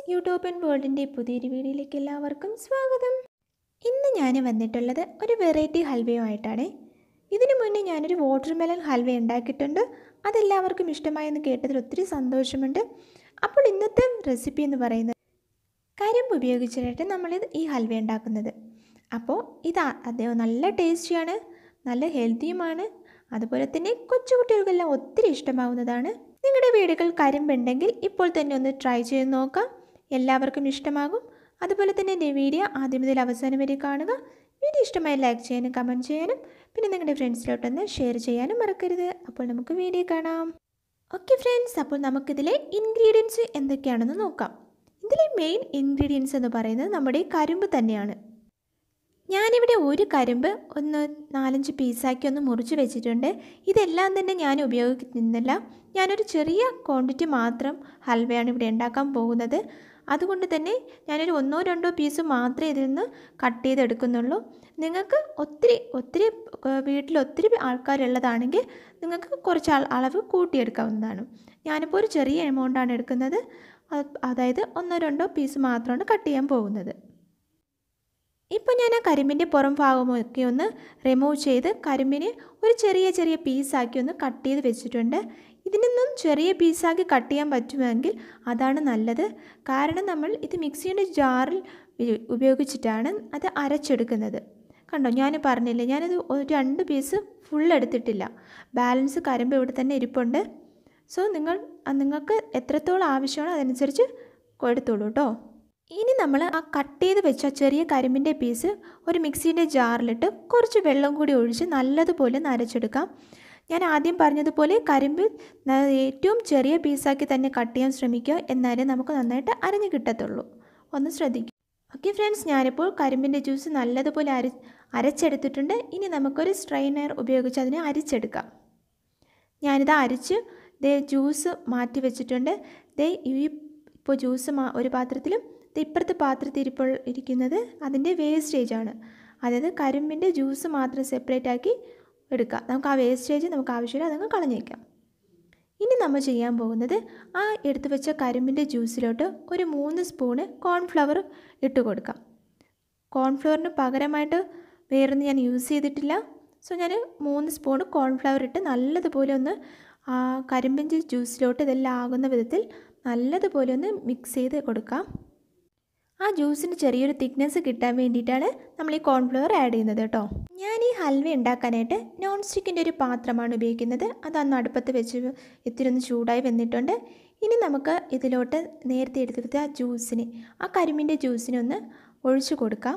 യൂട്യൂബൻ വേൾഡിൻ്റെ പുതിയൊരു വീഡിയോയിലേക്ക് എല്ലാവർക്കും സ്വാഗതം ഇന്ന് ഞാൻ വന്നിട്ടുള്ളത് ഒരു വെറൈറ്റി ഹൽവയുമായിട്ടാണ് ഇതിനു മുന്നേ ഞാനൊരു വാട്ടർമെലൺ ഹൽവ ഉണ്ടാക്കിയിട്ടുണ്ട് അതെല്ലാവർക്കും ഇഷ്ടമായെന്ന് കേട്ടതിൽ ഒത്തിരി സന്തോഷമുണ്ട് അപ്പോൾ ഇന്നത്തെ റെസിപ്പി എന്ന് പറയുന്നത് കരിമ്പ് ഉപയോഗിച്ചിട്ട് നമ്മൾ ഈ ഹൽവ ഉണ്ടാക്കുന്നത് അപ്പോൾ ഇത് അദ്ദേഹം നല്ല ടേസ്റ്റിയാണ് നല്ല ഹെൽത്തിയുമാണ് അതുപോലെ തന്നെ കൊച്ചുകുട്ടികൾക്കെല്ലാം ഒത്തിരി ഇഷ്ടമാവുന്നതാണ് നിങ്ങളുടെ വീടുകൾ കരിമ്പുണ്ടെങ്കിൽ ഇപ്പോൾ തന്നെ ഒന്ന് ട്രൈ ചെയ്ത് നോക്കാം എല്ലാവർക്കും ഇഷ്ടമാകും അതുപോലെ തന്നെ എൻ്റെ വീഡിയോ ആദ്യം മുതൽ അവസാനം വരെ കാണുക വീഡിയോ ഇഷ്ടമായി ലൈക്ക് ചെയ്യാനും കമൻറ്റ് ചെയ്യാനും പിന്നെ നിങ്ങളുടെ ഫ്രണ്ട്സിലോട്ടൊന്ന് ഷെയർ ചെയ്യാനും മറക്കരുത് അപ്പോൾ നമുക്ക് വീഡിയോ കാണാം ഓക്കെ ഫ്രണ്ട്സ് അപ്പോൾ നമുക്കിതിലെ ഇൻഗ്രീഡിയൻസ് എന്തൊക്കെയാണെന്ന് നോക്കാം ഇതിലെ മെയിൻ ഇൻഗ്രീഡിയൻസ് എന്ന് പറയുന്നത് നമ്മുടെ കരിമ്പ് തന്നെയാണ് ഞാനിവിടെ ഒരു കരിമ്പ് ഒന്ന് നാലഞ്ച് പീസാക്കി ഒന്ന് മുറിച്ച് വെച്ചിട്ടുണ്ട് ഇതെല്ലാം തന്നെ ഞാൻ ഉപയോഗിക്കുന്നില്ല ഞാനൊരു ചെറിയ ക്വാണ്ടിറ്റി മാത്രം ഹൽവയാണ് ഇവിടെ ഉണ്ടാക്കാൻ പോകുന്നത് അതുകൊണ്ട് തന്നെ ഞാനൊരു ഒന്നോ രണ്ടോ പീസ് മാത്രമേ ഇതിൽ നിന്ന് കട്ട് ചെയ്തെടുക്കുന്നുള്ളൂ നിങ്ങൾക്ക് ഒത്തിരി ഒത്തിരി വീട്ടിൽ ഒത്തിരി ആൾക്കാരുള്ളതാണെങ്കിൽ നിങ്ങൾക്ക് കുറച്ച് അളവ് കൂട്ടിയെടുക്കാവുന്നതാണ് ഞാനിപ്പോൾ ഒരു ചെറിയ എമൗണ്ടാണ് എടുക്കുന്നത് അതായത് ഒന്നോ രണ്ടോ പീസ് മാത്രമാണ് കട്ട് ചെയ്യാൻ പോകുന്നത് ഇപ്പോൾ ഞാൻ ആ കരിമ്പിൻ്റെ പുറം ഭാഗമൊക്കെ ഒന്ന് റിമൂവ് ചെയ്ത് കരിമ്പിനെ ഒരു ചെറിയ ചെറിയ പീസാക്കി ഒന്ന് കട്ട് ചെയ്ത് വെച്ചിട്ടുണ്ട് ഇതിനൊന്നും ചെറിയ പീസാക്കി കട്ട് ചെയ്യാൻ പറ്റുമെങ്കിൽ അതാണ് നല്ലത് കാരണം നമ്മൾ ഇത് മിക്സിയുടെ ജാറിൽ ഉപയോഗിച്ചിട്ടാണ് അത് അരച്ചെടുക്കുന്നത് കണ്ടോ ഞാൻ പറഞ്ഞില്ലേ ഞാനത് ഒരു രണ്ട് പീസ് ഫുൾ എടുത്തിട്ടില്ല ബാലൻസ് കരിമ്പ് ഇവിടെ തന്നെ ഇരിപ്പുണ്ട് സോ നിങ്ങൾ നിങ്ങൾക്ക് എത്രത്തോളം ആവശ്യമാണോ അതനുസരിച്ച് എടുത്തോളൂ കേട്ടോ ഇനി നമ്മൾ ആ കട്ട് ചെയ്ത് വെച്ച ചെറിയ കരിമ്പിൻ്റെ പീസ് ഒരു മിക്സീൻ്റെ ജാറിലിട്ട് കുറച്ച് വെള്ളം കൂടി ഒഴിച്ച് നല്ലതുപോലെ നരച്ചെടുക്കാം ഞാൻ ആദ്യം പറഞ്ഞതുപോലെ കരിമ്പ് ഏറ്റവും ചെറിയ പീസാക്കി തന്നെ കട്ട് ചെയ്യാൻ ശ്രമിക്കുക എന്നാലേ നമുക്ക് നന്നായിട്ട് അരഞ്ഞു കിട്ടത്തുള്ളൂ ഒന്ന് ശ്രദ്ധിക്കുക ഓക്കെ ഫ്രണ്ട്സ് ഞാനിപ്പോൾ കരിമ്പിൻ്റെ ജ്യൂസ് നല്ലതുപോലെ അര അരച്ചെടുത്തിട്ടുണ്ട് ഇനി നമുക്കൊരു സ്ട്രെയിനർ ഉപയോഗിച്ച് അതിനെ അരിച്ചെടുക്കാം ഞാനിത് അരിച്ച് ദേ ജ്യൂസ് മാറ്റി വെച്ചിട്ടുണ്ട് ദേ ഈ ഇപ്പോൾ ജ്യൂസ് ഒരു പാത്രത്തിലും ഇപ്പുറത്തെ പാത്രത്തിൽ ഇപ്പോൾ ഇരിക്കുന്നത് അതിൻ്റെ വേസ്റ്റേജാണ് അതായത് കരിമ്പിൻ്റെ ജ്യൂസ് മാത്രം സെപ്പറേറ്റ് ആക്കി എടുക്കുക നമുക്ക് ആ വേസ്റ്റേജ് നമുക്ക് ആവശ്യമില്ല അതങ്ങ് കളഞ്ഞേക്കാം ഇനി നമ്മൾ ചെയ്യാൻ പോകുന്നത് ആ എടുത്തു വെച്ച കരിമ്പിൻ്റെ ജ്യൂസിലോട്ട് ഒരു മൂന്ന് സ്പൂണ് കോൺഫ്ലവർ ഇട്ട് കൊടുക്കാം കോൺഫ്ലവറിന് പകരമായിട്ട് വേറൊന്നും ഞാൻ യൂസ് ചെയ്തിട്ടില്ല സോ ഞാൻ മൂന്ന് സ്പൂൺ കോൺഫ്ലവർ ഇട്ട് നല്ലതുപോലെ ഒന്ന് ആ കരിമ്പിൻ്റെ ജ്യൂസിലോട്ട് ഇതെല്ലാം ആകുന്ന വിധത്തിൽ നല്ലതുപോലെ ഒന്ന് മിക്സ് ചെയ്ത് കൊടുക്കാം ആ ജ്യൂസിന് ചെറിയൊരു തിക്നെസ് കിട്ടാൻ വേണ്ടിയിട്ടാണ് നമ്മൾ ഈ കോൺഫ്ലവർ ആഡ് ചെയ്യുന്നത് കേട്ടോ ഞാൻ ഈ ഹൽവ ഉണ്ടാക്കാനായിട്ട് നോൺ സ്റ്റിക്കിൻ്റെ ഒരു പാത്രമാണ് ഉപയോഗിക്കുന്നത് അത് അന്ന് അടുപ്പത്ത് വെച്ച് ഇത്തിരി ഒന്ന് ചൂടായി വന്നിട്ടുണ്ട് ഇനി നമുക്ക് ഇതിലോട്ട് നേരത്തെ എടുത്തെടുത്ത ആ ജ്യൂസിന് ആ കരിമ്പിൻ്റെ ജ്യൂസിനെ ഒന്ന് ഒഴിച്ചു കൊടുക്കാം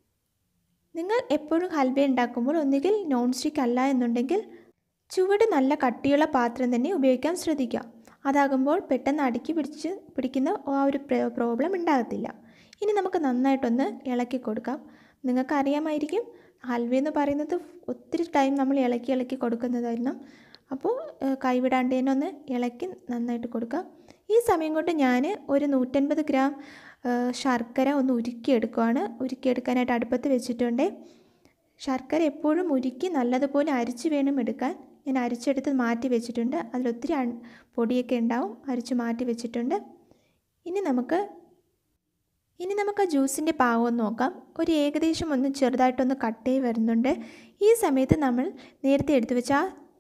നിങ്ങൾ എപ്പോഴും ഹൽവ ഉണ്ടാക്കുമ്പോൾ ഒന്നുകിൽ നോൺ സ്റ്റിക്ക് അല്ല എന്നുണ്ടെങ്കിൽ ചുവട് നല്ല കട്ടിയുള്ള പാത്രം തന്നെ ഉപയോഗിക്കാൻ ശ്രദ്ധിക്കുക അതാകുമ്പോൾ പെട്ടെന്ന് അടുക്കി പിടിച്ച് പിടിക്കുന്ന ആ ഒരു പ്രോബ്ലം ഉണ്ടാകത്തില്ല ഇനി നമുക്ക് നന്നായിട്ടൊന്ന് ഇളക്കി കൊടുക്കാം നിങ്ങൾക്ക് അറിയാമായിരിക്കും ഹൽവ എന്ന് പറയുന്നത് ഒത്തിരി ടൈം നമ്മൾ ഇളക്കി ഇളക്കി കൊടുക്കുന്നതായിരുന്നു അപ്പോൾ കൈവിടാണ്ട് തന്നെ ഒന്ന് ഇളക്കി നന്നായിട്ട് കൊടുക്കാം ഈ സമയം കൊണ്ട് ഞാൻ ഒരു നൂറ്റൻപത് ഗ്രാം ശർക്കര ഒന്ന് ഉരുക്കിയെടുക്കുവാണ് ഉരുക്കിയെടുക്കാനായിട്ട് അടുപ്പത്ത് വെച്ചിട്ടുണ്ട് ശർക്കര എപ്പോഴും ഉരുക്കി നല്ലതുപോലെ അരിച്ച് വേണം എടുക്കാൻ ഞാൻ അരിച്ചെടുത്ത് മാറ്റി വെച്ചിട്ടുണ്ട് അതിലൊത്തിരി പൊടിയൊക്കെ ഉണ്ടാവും അരിച്ച് മാറ്റി വെച്ചിട്ടുണ്ട് ഇനി നമുക്ക് ഇനി നമുക്ക് ആ ജ്യൂസിൻ്റെ പാകം നോക്കാം ഒരു ഏകദേശം ഒന്ന് ചെറുതായിട്ടൊന്ന് കട്ട് ചെയ്ത് വരുന്നുണ്ട് ഈ സമയത്ത് നമ്മൾ നേരത്തെ എടുത്തു വെച്ച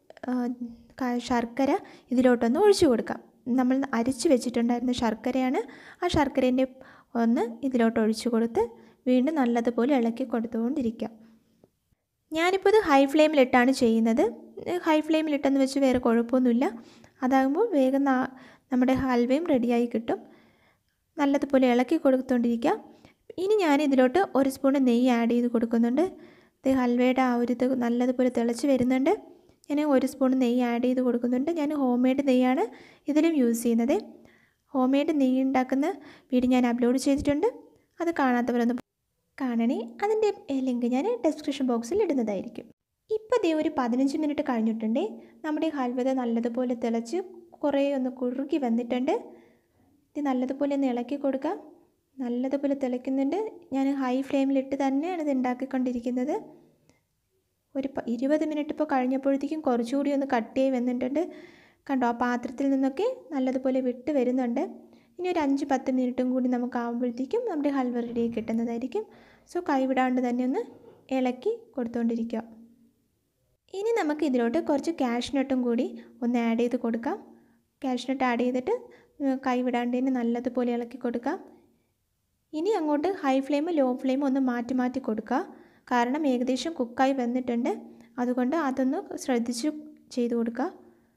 ആ ശർക്കര ഇതിലോട്ടൊന്ന് ഒഴിച്ചു കൊടുക്കാം നമ്മൾ അരിച്ച് വെച്ചിട്ടുണ്ടായിരുന്ന ശർക്കരയാണ് ആ ശർക്കരേൻ്റെ ഒന്ന് ഇതിലോട്ട് ഒഴിച്ചു കൊടുത്ത് വീണ്ടും നല്ലതുപോലെ ഇളക്കി കൊടുത്തുകൊണ്ടിരിക്കാം ഞാനിപ്പോൾ ഇത് ഹൈ ഫ്ലെയിമിലിട്ടാണ് ചെയ്യുന്നത് ഹൈ ഫ്ലെയിമിലിട്ടെന്ന് വെച്ച് വേറെ കുഴപ്പമൊന്നുമില്ല അതാകുമ്പോൾ വേഗം നമ്മുടെ ഹൽവയും റെഡിയായി കിട്ടും നല്ലതുപോലെ ഇളക്കി കൊടുത്തുകൊണ്ടിരിക്കുക ഇനി ഞാൻ ഇതിലോട്ട് ഒരു സ്പൂൺ നെയ്യ് ആഡ് ചെയ്ത് കൊടുക്കുന്നുണ്ട് ഇത് ഹൽവയുടെ ആ ഒരു ഇത് നല്ലതുപോലെ തിളച്ച് വരുന്നുണ്ട് ഞാൻ ഒരു സ്പൂൺ നെയ്യ് ആഡ് ചെയ്ത് കൊടുക്കുന്നുണ്ട് ഞാൻ ഹോം മെയ്ഡ് നെയ്യാണ് ഇതിലും യൂസ് ചെയ്യുന്നത് ഹോം മെയ്ഡ് നെയ്യ് ഉണ്ടാക്കുന്ന വീഡിയോ ഞാൻ അപ്ലോഡ് ചെയ്തിട്ടുണ്ട് അത് കാണാത്തവരൊന്ന് കാണണേ അതിൻ്റെ ലിങ്ക് ഞാൻ ഡിസ്ക്രിപ്ഷൻ ബോക്സിൽ ഇടുന്നതായിരിക്കും ഇപ്പോൾ ദേ ഒരു പതിനഞ്ച് മിനിറ്റ് കഴിഞ്ഞിട്ടുണ്ട് നമ്മുടെ ഹൽവത നല്ലതുപോലെ തിളച്ച് കുറേ ഒന്ന് കുറുകി വന്നിട്ടുണ്ട് ഇത് നല്ലതുപോലെ ഒന്ന് ഇളക്കി കൊടുക്കാം നല്ലതുപോലെ തിളയ്ക്കുന്നുണ്ട് ഞാൻ ഹൈ ഫ്ലെയിമിലിട്ട് തന്നെയാണ് ഇത് ഉണ്ടാക്കിക്കൊണ്ടിരിക്കുന്നത് ഒരു ഇരുപത് മിനിറ്റ് ഇപ്പോൾ കഴിഞ്ഞപ്പോഴത്തേക്കും കുറച്ചുകൂടി ഒന്ന് കട്ട് ചെയ്ത് വന്നിട്ടുണ്ട് കണ്ടോ ആ പാത്രത്തിൽ നിന്നൊക്കെ നല്ലതുപോലെ വിട്ട് വരുന്നുണ്ട് ഇനി ഒരു അഞ്ച് പത്ത് മിനിറ്റും കൂടി നമുക്ക് ആകുമ്പോഴത്തേക്കും നമ്മുടെ ഹൽവ റെഡി കിട്ടുന്നതായിരിക്കും സോ കൈവിടാണ്ട് തന്നെ ഒന്ന് ഇളക്കി കൊടുത്തുകൊണ്ടിരിക്കുക ഇനി നമുക്ക് ഇതിലോട്ട് കുറച്ച് കാഷ്നട്ടും കൂടി ഒന്ന് ആഡ് ചെയ്ത് കൊടുക്കാം കാഷ്നട്ട് ആഡ് ചെയ്തിട്ട് കൈ വിടാണ്ട് തന്നെ നല്ലതുപോലെ ഇളക്കി കൊടുക്കാം ഇനി അങ്ങോട്ട് ഹൈ ഫ്ലെയിം ലോ ഫ്ലെയിം ഒന്ന് മാറ്റി മാറ്റി കൊടുക്കുക കാരണം ഏകദേശം കുക്കായി വന്നിട്ടുണ്ട് അതുകൊണ്ട് അതൊന്ന് ശ്രദ്ധിച്ച് ചെയ്ത് കൊടുക്കുക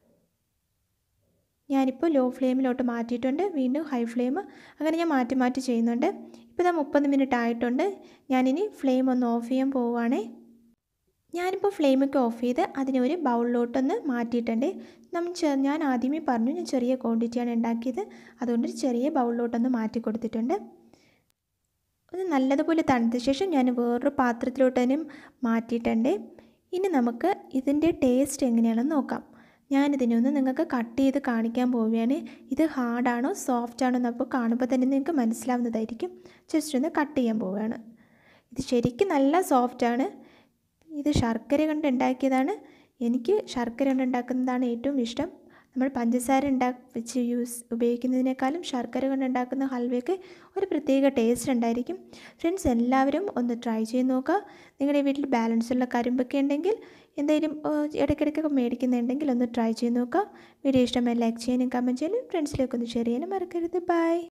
ഞാനിപ്പോൾ ലോ ഫ്ലെയിമിലോട്ട് മാറ്റിയിട്ടുണ്ട് വീണ്ടും ഹൈ ഫ്ലെയിം അങ്ങനെ ഞാൻ മാറ്റി മാറ്റി ചെയ്യുന്നുണ്ട് ഇപ്പോൾ ഇതാ മുപ്പത് മിനിറ്റ് ആയിട്ടുണ്ട് ഞാനിനി ഫ്ലെയിം ഒന്ന് ഓഫ് ചെയ്യാൻ പോവുകയാണേ ഞാനിപ്പോൾ ഫ്ലെയിമൊക്കെ ഓഫ് ചെയ്ത് അതിനെ ഒരു ബൗളിലോട്ടൊന്ന് മാറ്റിയിട്ടുണ്ട് നമ്മൾ ഞാൻ ആദ്യമേ പറഞ്ഞു ഞാൻ ചെറിയ ക്വാണ്ടിറ്റിയാണ് ഉണ്ടാക്കിയത് അതുകൊണ്ട് ഒരു ചെറിയ ബൗളിലോട്ടൊന്ന് മാറ്റി കൊടുത്തിട്ടുണ്ട് അത് നല്ലതുപോലെ തണുത്ത ശേഷം ഞാൻ വേറൊരു പാത്രത്തിലോട്ട് തന്നെ മാറ്റിയിട്ടുണ്ട് ഇനി നമുക്ക് ഇതിൻ്റെ ടേസ്റ്റ് എങ്ങനെയാണെന്ന് നോക്കാം ഞാനിതിനൊന്ന് നിങ്ങൾക്ക് കട്ട് ചെയ്ത് കാണിക്കാൻ പോവുകയാണ് ഇത് ഹാർഡാണോ സോഫ്റ്റ് ആണോ എന്നപ്പോൾ കാണുമ്പോൾ തന്നെ നിങ്ങൾക്ക് മനസ്സിലാവുന്നതായിരിക്കും ജസ്റ്റ് ഒന്ന് കട്ട് ചെയ്യാൻ പോവുകയാണ് ഇത് ശരിക്കും നല്ല സോഫ്റ്റാണ് ഇത് ശർക്കര കൊണ്ട് ഉണ്ടാക്കിയതാണ് എനിക്ക് ശർക്കര കൊണ്ട് ഉണ്ടാക്കുന്നതാണ് ഏറ്റവും ഇഷ്ടം നമ്മൾ പഞ്ചസാര ഉണ്ടാ വെച്ച് യൂസ് ഉപയോഗിക്കുന്നതിനേക്കാളും ശർക്കര കൊണ്ട് ഉണ്ടാക്കുന്ന ഹൽവയ്ക്ക് ഒരു പ്രത്യേക ടേസ്റ്റ് ഉണ്ടായിരിക്കും ഫ്രണ്ട്സ് എല്ലാവരും ഒന്ന് ട്രൈ ചെയ്ത് നോക്കുക നിങ്ങളുടെ വീട്ടിൽ ബാലൻസ് ഉള്ള കരിമ്പൊക്കെ ഉണ്ടെങ്കിൽ എന്തെങ്കിലും ഇടയ്ക്കിടയ്ക്കൊക്കെ മേടിക്കുന്നുണ്ടെങ്കിൽ ഒന്ന് ട്രൈ ചെയ്ത് നോക്കുക വീഡിയോ ഇഷ്ടമായി ലൈക്ക് ചെയ്യാനും കമൻറ്റ് ചെയ്യാനും ഫ്രണ്ട്സിലേക്ക് ഒന്ന് ഷെയർ ചെയ്യാനും മറക്കരുത് ബൈ